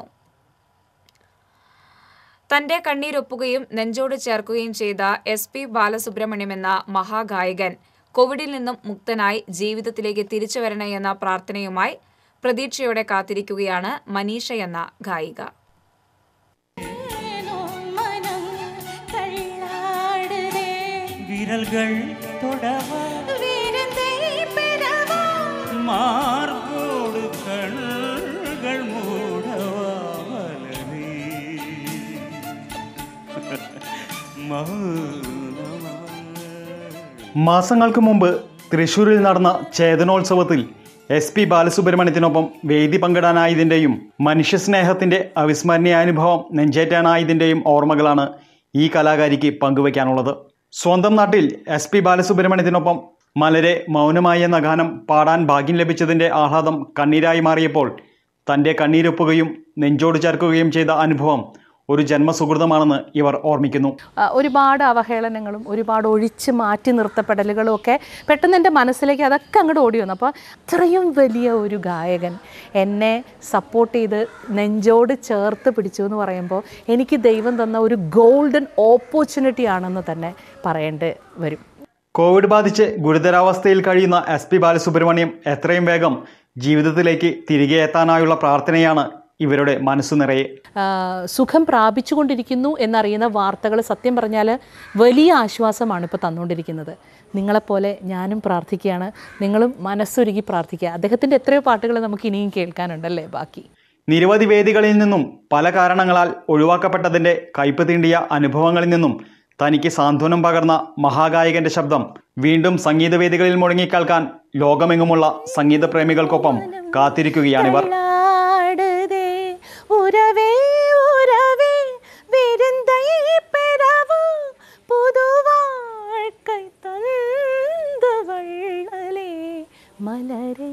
തന്റെ കണ്ണീരൊപ്പുകയും നെഞ്ചോട് ചേർക്കുകയും ചെയ്ത എസ് പി ബാലസുബ്രഹ്മണ്യം എന്ന മഹാഗായകൻ കോവിഡിൽ നിന്നും മുക്തനായി ജീവിതത്തിലേക്ക് തിരിച്ചു വരണേ എന്ന പ്രാർത്ഥനയുമായി പ്രതീക്ഷയോടെ കാത്തിരിക്കുകയാണ് മനീഷ എന്ന ഗായിക വിരൽകൾ തൊടവ മാർഗോട് കണ്ണുകൾ മൂടവാലനീ മാസങ്ങൾക്ക് മുമ്പ് തൃശൂരിൽ നടന്ന ചേതനോത്സവത്തിൽ എസ് പി ബാലസുബ്രഹ്മണ്യത്തിനൊപ്പം വേദി പങ്കിടാനായതിൻ്റെയും മനുഷ്യസ്നേഹത്തിൻ്റെ അവിസ്മരണീയാനുഭവം നെഞ്ചേറ്റാനായതിൻ്റെയും ഓർമ്മകളാണ് ഈ കലാകാരിക്ക് പങ്കുവയ്ക്കാനുള്ളത് സ്വന്തം നാട്ടിൽ എസ് പി ബാലസുബ്രഹ്മണ്യത്തിനൊപ്പം മലരെ മൗനമായി എന്ന ഗാനം പാടാൻ ഭാഗ്യം ലഭിച്ചതിൻ്റെ ആഹ്ലാദം കണ്ണീരായി മാറിയപ്പോൾ തൻ്റെ കണ്ണീരൊപ്പുകയും നെഞ്ചോട് ചേർക്കുകയും ചെയ്ത അനുഭവം ഒരു ജന്മസുഹൃതമാണെന്ന് ഇവർ ഓർമ്മിക്കുന്നു ആ, ഒരുപാട് അവഹേളനങ്ങളും ഒരുപാട് ഒഴിച്ച് മാറ്റി നിർത്തപ്പെടലുകളും ഒക്കെ പെട്ടെന്ന് എൻ്റെ മനസ്സിലേക്ക് അതൊക്കെ അങ്ങോട്ട് ഓടി വന്നു അപ്പോൾ അത്രയും വലിയ ഒരു ഗായകൻ എന്നെ സപ്പോർട്ട് ചെയ്ത് നെഞ്ചോട് ചേർത്ത് പിടിച്ചു എന്ന് പറയുമ്പോൾ എനിക്ക് ദൈവം തന്ന ഒരു ഗോൾഡൻ ഓപ്പർച്യൂണിറ്റി ആണെന്ന് തന്നെ പറയേണ്ടി വരും കോവിഡ് ബാധിച്ച് ഗുരുതരാവസ്ഥയിൽ കഴിയുന്ന എസ് പി ബാലസുബ്രഹ്മണ്യം എത്രയും വേഗം ജീവിതത്തിലേക്ക് തിരികെ എത്താനായുള്ള പ്രാർത്ഥനയാണ് ഇവരുടെ മനസ്സു നിറയെ ആ, സുഖം പ്രാപിച്ചുകൊണ്ടിരിക്കുന്നു എന്നറിയുന്ന വാർത്തകൾ സത്യം പറഞ്ഞാൽ വലിയ ആശ്വാസമാണ് ഇപ്പോൾ തന്നുകൊണ്ടിരിക്കുന്നത് നിങ്ങളെപ്പോലെ ഞാനും പ്രാർത്ഥിക്കുകയാണ് നിങ്ങളും മനസ്സൊരുക്കി പ്രാർത്ഥിക്കുക അദ്ദേഹത്തിൻ്റെ എത്രയോ പാട്ടുകൾ നമുക്ക് ഇനിയും കേൾക്കാനുണ്ടല്ലേ ബാക്കി നിരവധി വേദികളിൽ നിന്നും പല കാരണങ്ങളാൽ ഒഴിവാക്കപ്പെട്ടതിൻ്റെ കയ്പ് തീണ്ടിയ അനുഭവങ്ങളിൽ നിന്നും തനിക്ക് സാന്ത്വനം പകർന്ന മഹാഗായകന്റെ ശബ്ദം വീണ്ടും സംഗീതവേദികളിൽ മുഴങ്ങിക്കേൾക്കാൻ ലോകമെങ്ങുമുള്ള സംഗീത പ്രേമികൾക്കൊപ്പം കാത്തിരിക്കുകയാണിവർ தள்ளாடுதே உறவே உறவே விருந்தை பெறவும் புது வாழ்க்கை தந்த வள்ளலே மலரே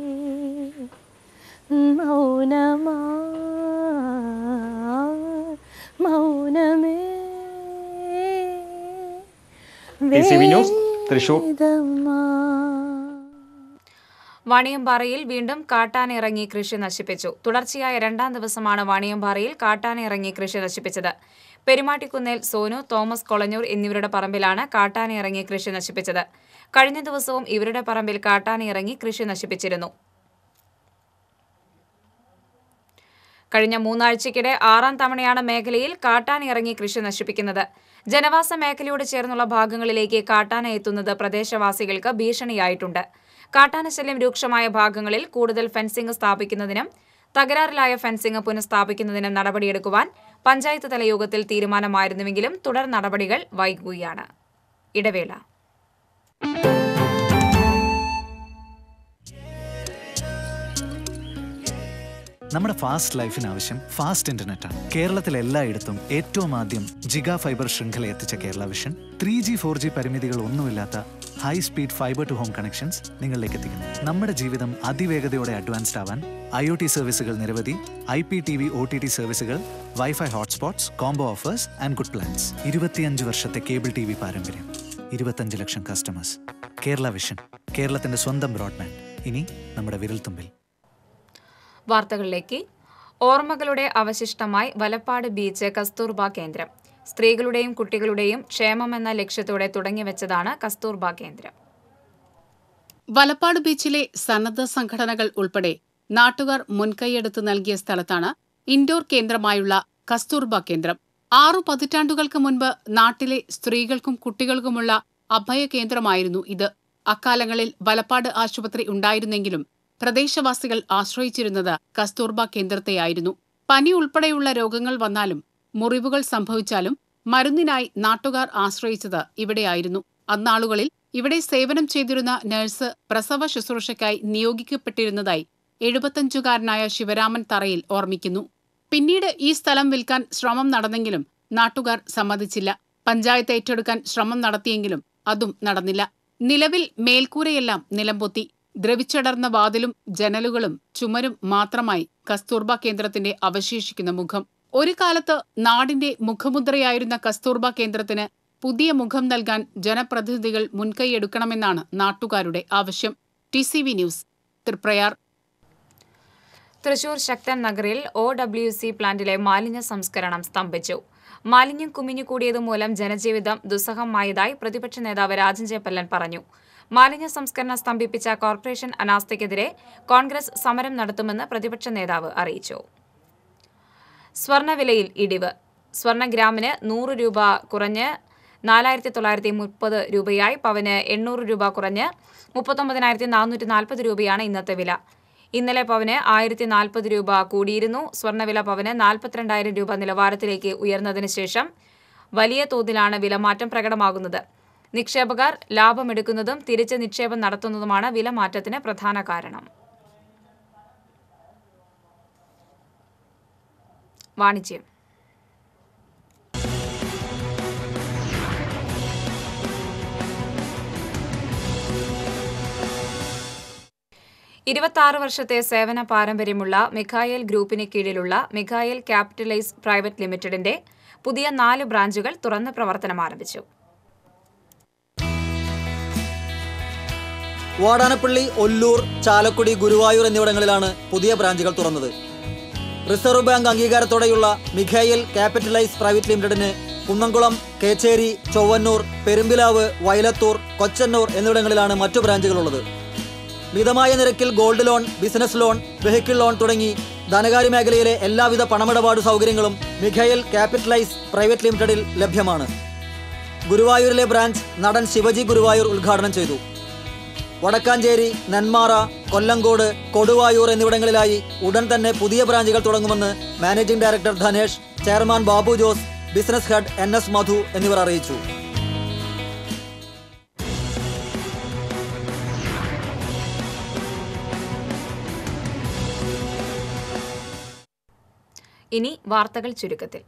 மௌனமா மௌனமே TCV ന്യൂസ് തൃശൂർ വേദമാ വാണിയമ്പാറയിൽ വീണ്ടും കാട്ടാന ഇറങ്ങി കൃഷി നശിപ്പിച്ചു തുടർച്ചയായ രണ്ടാം ദിവസമാണ് വാണിയമ്പാറയിൽ കാട്ടാന ഇറങ്ങി കൃഷി നശിപ്പിച്ചത് പെരുമാട്ടിക്കുന്നേൽ സോനു തോമസ് കൊളഞ്ഞൂർ എന്നിവരുടെ പറമ്പിലാണ് കാട്ടാന ഇറങ്ങി കൃഷി നശിപ്പിച്ചത് കഴിഞ്ഞ ദിവസവും ഇവരുടെ പറമ്പിൽ കാട്ടാന ഇറങ്ങി കൃഷി നശിപ്പിച്ചിരുന്നു കഴിഞ്ഞ മൂന്നാഴ്ചയ്ക്കിടെ ആറാം തവണയാണ് മേഖലയിൽ കാട്ടാന ഇറങ്ങി കൃഷി നശിപ്പിക്കുന്നത് ജനവാസ മേഖലയോട് ചേർന്നുള്ള ഭാഗങ്ങളിലേക്ക് കാട്ടാന എത്തുന്നത് പ്രദേശവാസികൾക്ക് ഭീഷണിയായിട്ടുണ്ട് കാട്ടാന ശല്യം രൂക്ഷമായ ഭാഗങ്ങളിൽ കൂടുതൽ ഫെൻസിംഗ് സ്ഥാപിക്കുന്നതിനും തകരാറിലായ ഫെൻസിംഗ് പുനഃസ്ഥാപിക്കുന്നതിനും നടപടിയെടുക്കുവാൻ പഞ്ചായത്ത് തല യോഗത്തിൽ തീരുമാനമായിരുന്നുവെങ്കിലും തുടർ നടപടികൾ വൈകുകയാണ് ഇടവേള നമ്മുടെ ഫാസ്റ്റ് ലൈഫിന് ആവശ്യം ഫാസ്റ്റ് ഇന്റർനെറ്റ് ആണ് കേരളത്തിൽ എല്ലായിടത്തും ഏറ്റവും ആദ്യം ജിഗാ ഫൈബർ ശൃംഖല എത്തിച്ച Kerala vision three G four G പരിമിതികൾ ഒന്നുമില്ലാത്ത high speed fiber to home connections നിങ്ങളിലേക്ക് എത്തിക്കുന്നു നമ്മുടെ ജീവിതം അതിവേഗതയോടെ അഡ്വാൻസ്ഡ് ആവാൻ ഐ ഒ ടി സർവീസുകൾ നിരവധി I P T V O T T സർവീസുകൾ wifi hotspots combo offers and good plans ഇരുപത്തിയഞ്ച് വർഷത്തെ കേബിൾ ടി വി പാരമ്പര്യം ഇരുപത്തഞ്ച് ലക്ഷം കസ്റ്റമേഴ്സ് കേരള വിഷൻ കേരളത്തിന്റെ സ്വന്തം ബ്രോഡ്ബാൻഡ് ഇനി നമ്മുടെ വിരൽത്തുമ്പിൽ വാർത്തകളിലേക്ക് ഓർമ്മകളുടെ അവശിഷ്ടമായി വലപ്പാട് ബീച്ച് കസ്തൂർബ കേന്ദ്രം സ്ത്രീകളുടെയും കുട്ടികളുടെയും ക്ഷേമമെന്ന ലക്ഷ്യത്തോടെ തുടങ്ങിവെച്ചതാണ് കസ്തൂർബ കേന്ദ്രം വലപ്പാട് ബീച്ചിലെ സന്നദ്ധ സംഘടനകൾ ഉൾപ്പെടെ നാട്ടുകാർ മുൻകൈയെടുത്ത് നൽകിയ സ്ഥലത്താണ് ഇൻഡോർ കേന്ദ്രമായുള്ള കസ്തൂർബ കേന്ദ്രം ആറു പതിറ്റാണ്ടുകൾക്ക് മുൻപ് നാട്ടിലെ സ്ത്രീകൾക്കും കുട്ടികൾക്കുമുള്ള അഭയ കേന്ദ്രമായിരുന്നു ഇത് അക്കാലങ്ങളിൽ വലപ്പാട് ആശുപത്രി ഉണ്ടായിരുന്നെങ്കിലും പ്രദേശവാസികൾ ആശ്രയിച്ചിരുന്നത് കസ്തൂർബ കേന്ദ്രത്തെയായിരുന്നു പനി ഉൾപ്പെടെയുള്ള രോഗങ്ങൾ വന്നാലും മുറിവുകൾ സംഭവിച്ചാലും മരുന്നിനായി നാട്ടുകാർ ആശ്രയിച്ചത് ഇവിടെയായിരുന്നു അന്നാളുകളിൽ ഇവിടെ സേവനം ചെയ്തിരുന്ന നഴ്സ് പ്രസവ ശുശ്രൂഷയ്ക്കായി നിയോഗിക്കപ്പെട്ടിരുന്നതായി എഴുപത്തഞ്ചുകാരനായ ശിവരാമൻ തറയിൽ ഓർമ്മിക്കുന്നു പിന്നീട് ഈ സ്ഥലം വിൽക്കാൻ ശ്രമം നടന്നെങ്കിലും നാട്ടുകാർ സമ്മതിച്ചില്ല പഞ്ചായത്ത് ഏറ്റെടുക്കാൻ ശ്രമം നടത്തിയെങ്കിലും അതും നടന്നില്ല നിലവിൽ മേൽക്കൂരയെല്ലാം നിലംപൊത്തി ദ്രവിച്ചടർന്ന വാതിലും ജനലുകളും ചുമരും മാത്രമായി കസ്തൂർബ കേന്ദ്രത്തിന്റെ അവശേഷിക്കുന്ന മുഖം ഒരു കാലത്ത് നാടിന്റെ മുഖമുദ്രയായിരുന്ന കസ്തൂർബ കേന്ദ്രത്തിന് പുതിയ മുഖം നൽകാൻ ജനപ്രതിനിധികൾ മുൻകൈയെടുക്കണമെന്നാണ് നാട്ടുകാരുടെ ആവശ്യം T C V news Triprayar Thrissur Sakthan നഗറിൽ ഒ ഡബ്ല്യു സി പ്ലാന്റിലെ മാലിന്യ സംസ്കരണം സ്തംഭിച്ചു മാലിന്യം കുമിഞ്ഞുകൂടിയത് മൂലം ജനജീവിതം ദുസ്സഹമായതായി പ്രതിപക്ഷ നേതാവ് രാജൻ ജയപ്പല്ലൻ പറഞ്ഞു മാലിന്യ സംസ്കരണം സ്തംഭിപ്പിച്ച കോർപ്പറേഷൻ അനാസ്ഥയ്ക്കെതിരെ കോൺഗ്രസ് സമരം നടത്തുമെന്ന് പ്രതിപക്ഷ നേതാവ് അറിയിച്ചു സ്വർണ്ണവിലയിൽ ഇടിവ് സ്വർണ്ണ ഗ്രാമിന് നൂറ് രൂപ കുറഞ്ഞ് നാലായിരത്തി തൊള്ളായിരത്തി മുപ്പത് രൂപയായി പവന് എണ്ണൂറ് രൂപ കുറഞ്ഞ് മുപ്പത്തൊമ്പതിനായിരത്തി നാനൂറ്റി നാൽപ്പത് രൂപയാണ് ഇന്നത്തെ വില ഇന്നലെ പവന് ആയിരത്തി നാൽപ്പത് രൂപ കൂടിയിരുന്നു സ്വർണ്ണവില പവന് നാൽപ്പത്തിരണ്ടായിരം രൂപ നിലവാരത്തിലേക്ക് ഉയർന്നതിന് ശേഷം വലിയ തോതിലാണ് വിലമാറ്റം പ്രകടമാകുന്നത് നിക്ഷേപകർ ലാഭമെടുക്കുന്നതും തിരിച്ച് നിക്ഷേപം നടത്തുന്നതുമാണ് വിലമാറ്റത്തിന് പ്രധാന കാരണം വാണിജ്യം ഇരുപത്തി വർഷത്തെ സേവന പാരമ്പര്യമുള്ള മിഖായേൽ ഗ്രൂപ്പിന് കീഴിലുള്ള മിഖായേൽ ക്യാപിറ്റലൈസ് പ്രൈവറ്റ് ലിമിറ്റഡിന്റെ പുതിയ നാല് ബ്രാഞ്ചുകൾ തുറന്ന് പ്രവർത്തനം ആരംഭിച്ചു വാടാനപ്പള്ളി ഒല്ലൂർ ചാലക്കുടി ഗുരുവായൂർ എന്നിവിടങ്ങളിലാണ് പുതിയ ബ്രാഞ്ചുകൾ തുറന്നത് റിസർവ് ബാങ്ക് അംഗീകാരത്തോടെയുള്ള മിഖായിൽ ക്യാപിറ്റലൈസ് പ്രൈവറ്റ് ലിമിറ്റഡിന് കുന്നംകുളം കേച്ചേരി ചൊവ്വന്നൂർ പെരുമ്പിലാവ് വയലത്തൂർ കൊച്ചന്നൂർ എന്നിവിടങ്ങളിലാണ് മറ്റു ബ്രാഞ്ചുകളുള്ളത് മിതമായ നിരക്കിൽ gold loan business loan vehicle loan തുടങ്ങി ധനകാര്യ മേഖലയിലെ എല്ലാവിധ പണമിടപാട് സൗകര്യങ്ങളും മിഖയൽ ക്യാപിറ്റലൈസ് പ്രൈവറ്റ് ലിമിറ്റഡിൽ ലഭ്യമാണ് ഗുരുവായൂരിലെ ബ്രാഞ്ച് നടൻ ശിവജി ഗുരുവായൂർ ഉദ്ഘാടനം ചെയ്തു വടക്കാഞ്ചേരി നെന്മാറ കൊല്ലങ്കോട് കൊടുവായൂർ എന്നിവിടങ്ങളിലായി ഉടൻ തന്നെ പുതിയ ബ്രാഞ്ചുകൾ തുടങ്ങുമെന്ന് managing director Dhanesh chairman Babu Jose business head N S Madhu എന്നിവർ അറിയിച്ചു ഇനി വാർത്തകൾ ചുരുക്കത്തിൽ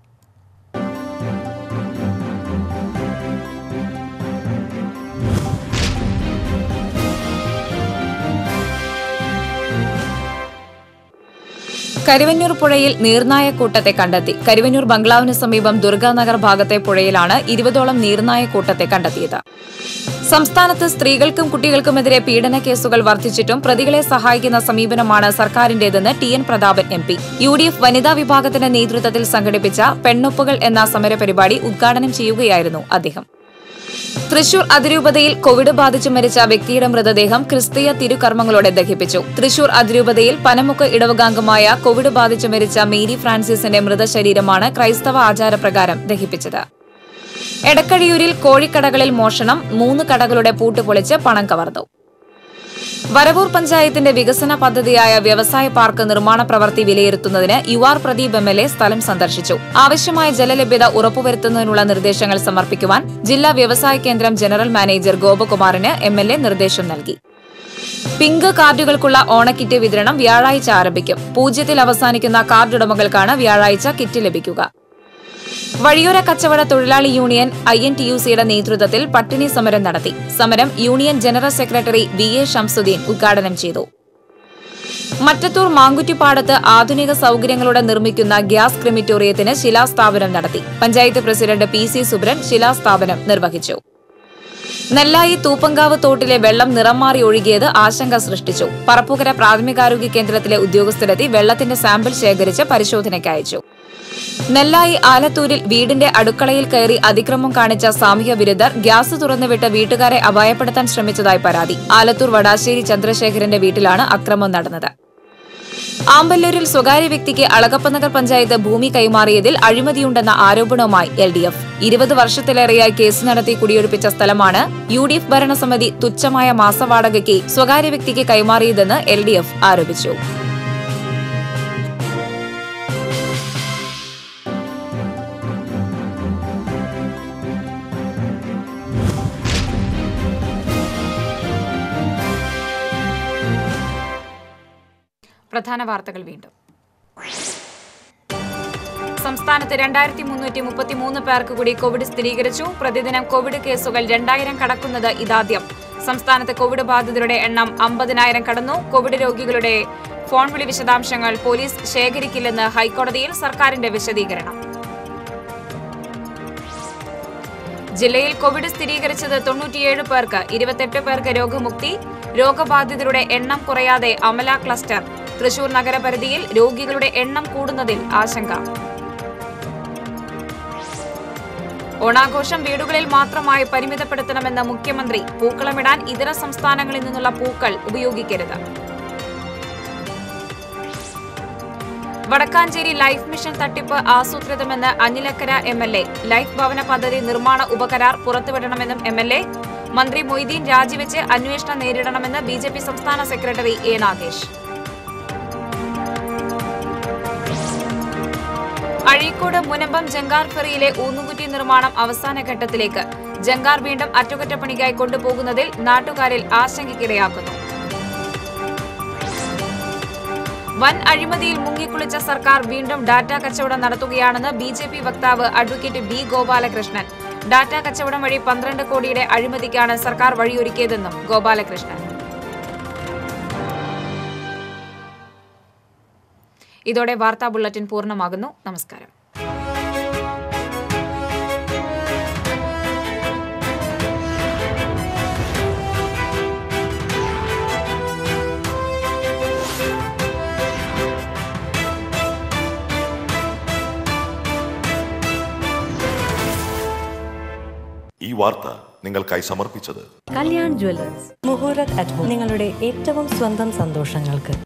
കരുവന്നൂർ പുഴയിൽ നീർനായക്കൂട്ടത്തെ കണ്ടെത്തി കരുവന്നൂർ ബംഗ്ലാവിന് സമീപം ദുർഗാനഗർ ഭാഗത്തെ പുഴയിലാണ് ഇരുപതോളം നീർനായക്കൂട്ടത്തെ കണ്ടെത്തിയത് സംസ്ഥാനത്ത് സ്ത്രീകൾക്കും കുട്ടികൾക്കുമെതിരെ പീഡന കേസുകൾ വർദ്ധിച്ചിട്ടും പ്രതികളെ സഹായിക്കുന്ന സമീപനമാണ് സർക്കാരിന്റേതെന്ന് T N Prathapan M P U D F വനിതാ വിഭാഗത്തിന്റെ നേതൃത്വത്തിൽ സംഘടിപ്പിച്ച പെണ്ണൊപ്പുകൾ എന്ന സമരപരിപാടി ഉദ്ഘാടനം ചെയ്യുകയായിരുന്നു അദ്ദേഹം തൃശൂർ അതിരൂപതയിൽ കോവിഡ് ബാധിച്ചു മരിച്ച വ്യക്തിയുടെ മൃതദേഹം ക്രിസ്തീയ തിരുകർമ്മങ്ങളോടെ ദഹിപ്പിച്ചു തൃശൂർ അതിരൂപതയിൽ പനമുക്ക് ഇടവകാംഗമായ കോവിഡ് ബാധിച്ചു മരിച്ച മേരി ഫ്രാൻസിസിന്റെ മൃതശരീരമാണ് ക്രൈസ്തവ ആചാരപ്രകാരം ദഹിപ്പിച്ചത് എടക്കഴിയൂരിൽ കോഴിക്കടകളിൽ മോഷണം മൂന്ന് കടകളുടെ പൂട്ടുപൊളിച്ച് പണം കവർന്നു വരവൂർ പഞ്ചായത്തിന്റെ വികസന പദ്ധതിയായ വ്യവസായ പാർക്ക് നിർമ്മാണ പ്രവൃത്തി വിലയിരുത്തുന്നതിന് U R Pradeep M L A സ്ഥലം സന്ദർശിച്ചു ആവശ്യമായ ജലലഭ്യത ഉറപ്പുവരുത്തുന്നതിനുള്ള നിർദ്ദേശങ്ങൾ സമർപ്പിക്കുവാൻ ജില്ലാ വ്യവസായ കേന്ദ്രം ജനറൽ മാനേജർ ഗോപകുമാറിന് എം എൽ എ നിർദ്ദേശം നൽകി പിങ്ക് കാർഡുകൾക്കുള്ള ഓണക്കിറ്റ് വിതരണം വ്യാഴാഴ്ച ആരംഭിക്കും പൂജ്യത്തിൽ അവസാനിക്കുന്ന കാർഡ് ഉടമകൾക്കാണ് വ്യാഴാഴ്ച കിറ്റ് ലഭിക്കുക വഴിയോര കച്ചവട തൊഴിലാളി union I N T U സിയുടെ നേതൃത്വത്തിൽ പട്ടിണി സമരം നടത്തി സമരം union general secretary V A Shamsuddin ഉദ്ഘാടനം ചെയ്തു മറ്റത്തൂർ മാങ്കുറ്റിപ്പാടത്ത് ആധുനിക സൗകര്യങ്ങളോടെ നിർമ്മിക്കുന്ന ഗ്യാസ് ക്രിമിറ്റോറിയത്തിന് ശിലാസ്ഥാപനം നടത്തി panchayat president P C Subran ശിലാസ്ഥാപനം നിർവഹിച്ചു നെല്ലായി തൂപ്പങ്കാവ് തോട്ടിലെ വെള്ളം നിറം മാറി ഒഴുകിയത് ആശങ്ക സൃഷ്ടിച്ചു പറപ്പുകര പ്രാഥമികാരോഗ്യ കേന്ദ്രത്തിലെ ഉദ്യോഗസ്ഥരെത്തി വെള്ളത്തിന്റെ സാമ്പിൾ ശേഖരിച്ച് പരിശോധനയ്ക്ക് അയച്ചു നെല്ലായി ആലത്തൂരിൽ വീടിന്റെ അടുക്കളയിൽ കയറി അതിക്രമം കാണിച്ച സാമൂഹ്യ വിരുദ്ധർ ഗ്യാസ് തുറന്നുവിട്ട് വീട്ടുകാരെ അപായപ്പെടുത്താൻ ശ്രമിച്ചതായി പരാതി ആലത്തൂർ വടാശ്ശേരി ചന്ദ്രശേഖരന്റെ വീട്ടിലാണ് അക്രമം നടന്നത് ആമ്പല്ലൂരിൽ സ്വകാര്യ വ്യക്തിക്ക് അളകപ്പനഗർ പഞ്ചായത്ത് ഭൂമി കൈമാറിയതിൽ അഴിമതിയുണ്ടെന്ന ആരോപണവുമായി എൽ ഡി എഫ് ഇരുപത് വർഷത്തിലേറെയായി കേസ് നടത്തി കുടിയൊഴിപ്പിച്ച സ്ഥലമാണ് യു ഡി എഫ് ഭരണസമിതി തുച്ഛമായ മാസവാടകയ്ക്ക് സ്വകാര്യ വ്യക്തിക്ക് കൈമാറിയതെന്ന് എൽ ഡി എഫ് ആരോപിച്ചു പ്രധാന വാർത്തകൾ വീണ്ടും സംസ്ഥാനത്ത് രണ്ടായിരത്തി മുന്നൂറ്റി മുപ്പത്തിമൂന്ന് പേർക്ക് കൂടി കോവിഡ് സ്ഥിരീകരിച്ചു പ്രതിദിനം കോവിഡ് കേസുകൾ രണ്ടായിരം കടക്കുന്നത് ഇതാദ്യം സംസ്ഥാനത്ത് കോവിഡ് ബാധിതരുടെ എണ്ണം അമ്പതിനായിരം കടന്നു കോവിഡ് രോഗികളുടെ ഫോൺ വിളി വിശദാംശങ്ങൾ പോലീസ് ശേഖരിക്കില്ലെന്ന് ഹൈക്കോടതിയിൽ സർക്കാരിന്റെ വിശദീകരണം ജില്ലയിൽ കോവിഡ് സ്ഥിരീകരിച്ചത് തൊണ്ണൂറ്റിയേഴ് പേർക്ക് ഇരുപത്തെട്ട് പേർക്ക് രോഗമുക്തി രോഗബാധിതരുടെ എണ്ണം കുറയാതെ അമല ക്ലസ്റ്റർ തൃശൂർ നഗരപരിധിയിൽ രോഗികളുടെ എണ്ണം കൂടുന്നതിൽ ആശങ്ക ഓണാഘോഷം വീടുകളിൽ മാത്രമായി പരിമിതപ്പെടുത്തണമെന്ന് മുഖ്യമന്ത്രി പൂക്കളമിടാൻ ഇതര സംസ്ഥാനങ്ങളിൽ നിന്നുള്ള പൂക്കൾ ഉപയോഗിക്കരുത് വടക്കാഞ്ചേരി ലൈഫ് മിഷൻ തട്ടിപ്പ് ആസൂത്രിതമെന്ന് Anilakkara M L A life ഭവന പദ്ധതി നിർമ്മാണ ഉപകരാർ പുറത്തുവിടണമെന്നും എം എൽ എ മന്ത്രി മൊയ്തീൻ രാജിവെച്ച് അന്വേഷണം നേരിടണമെന്ന് ബി ജെ പി സംസ്ഥാന സെക്രട്ടറി എ നാഗേഷ് അഴീക്കോട് മുനമ്പം ജങ്കാർ ഫെറിയിലെ ഊന്നുകുറ്റി നിർമ്മാണം അവസാന ഘട്ടത്തിലേക്ക് ജങ്കാർ വീണ്ടും അറ്റകുറ്റപ്പണിക്കായി കൊണ്ടുപോകുന്നതിൽ നാട്ടുകാരിൽ ആശങ്കയ്ക്കിടയാക്കുന്നു വൻ അഴിമതിയിൽ മുങ്ങിക്കുളിച്ച സർക്കാർ വീണ്ടും ഡാറ്റ കച്ചവടം നടത്തുകയാണെന്ന് ബി ജെ പി വക്താവ് അഡ്വക്കേറ്റ് ബി ഗോപാലകൃഷ്ണൻ ഡാറ്റ കച്ചവടം വഴി പന്ത്രണ്ട് കോടിയുടെ അഴിമതിക്കാണ് സർക്കാർ വഴിയൊരുക്കിയതെന്നും ഗോപാലകൃഷ്ണൻ ഇതോടെ വാർത്താ ബുള്ളറ്റിൻ പൂർണ്ണമാകുന്നു നമസ്കാരം ഈ വാർത്ത നിങ്ങൾക്കായി സമർപ്പിച്ചത് Kalyan jewellers Muhurat at home നിങ്ങളുടെ ഏറ്റവും സ്വന്തം സന്തോഷങ്ങൾക്ക്